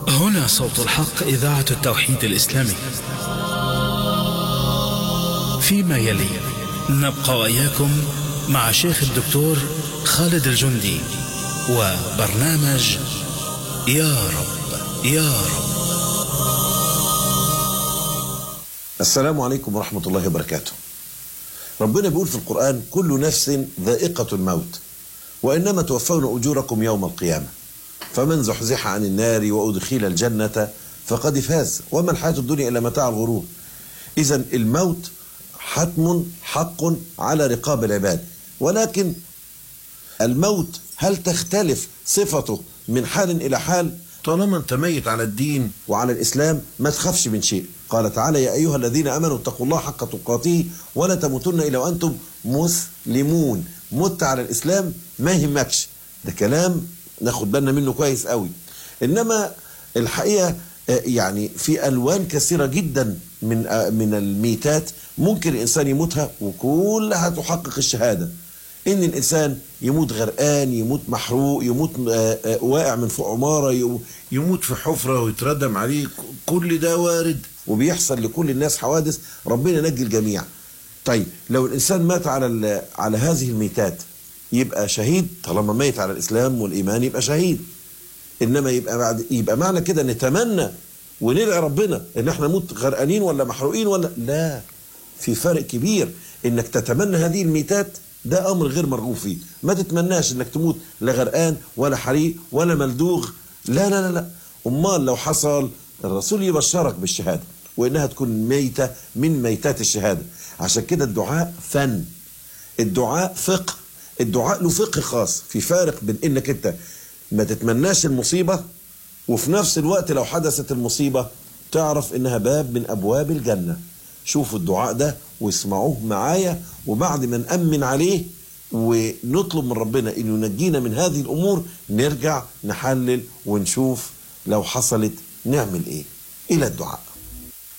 هنا صوت الحق إذاعة التوحيد الإسلامي فيما يلي نبقى وإياكم مع شيخ الدكتور خالد الجندي وبرنامج يا رب يا رب السلام عليكم ورحمة الله وبركاته ربنا بيقول في القرآن كل نفس ذائقة الموت وإنما توفون أجوركم يوم القيامة فمن زحزح عن النار وأدخل الجنة فقد فاز وما الحياة الدنيا إلا متاع الغرور إذا الموت حتم حق على رقاب العباد ولكن الموت هل تختلف صفته من حال إلى حال طالما انت ميت على الدين وعلى الإسلام ما تخافش من شيء قال تعالى يا أيها الذين أمنوا اتقوا الله حق تقاته ولا تموتن إلا وأنتم مسلمون مت على الإسلام ما يهمكش ده كلام ناخد بالنا منه كويس قوي إنما الحقيقة يعني في ألوان كثيرة جدا من من الميتات ممكن الإنسان يموتها وكلها تحقق الشهادة ان الانسان يموت غرقان يموت محروق يموت واقع من فوق عماره يموت في حفره ويتردم عليه كل ده وارد وبيحصل لكل الناس حوادث ربنا ينجي الجميع طيب لو الانسان مات على على هذه الميتات يبقى شهيد طالما ميت على الاسلام والايمان يبقى شهيد انما يبقى بعد يبقى معنى كده نتمنى وندعي ربنا ان احنا نموت غرقانين ولا محروقين ولا لا في فرق كبير انك تتمنى هذه الميتات ده امر غير مرغوب فيه ما تتمناش انك تموت لا غرقان ولا حريق ولا ملدوغ لا لا لا لا امال لو حصل الرسول يبشرك بالشهاده وانها تكون ميته من ميتات الشهاده عشان كده الدعاء فن الدعاء فقه الدعاء له فقه خاص في فارق بين انك انت ما تتمناش المصيبه وفي نفس الوقت لو حدثت المصيبه تعرف انها باب من ابواب الجنه شوفوا الدعاء ده واسمعوه معايا وبعد ما نأمن عليه ونطلب من ربنا انه ينجينا من هذه الامور نرجع نحلل ونشوف لو حصلت نعمل ايه الى الدعاء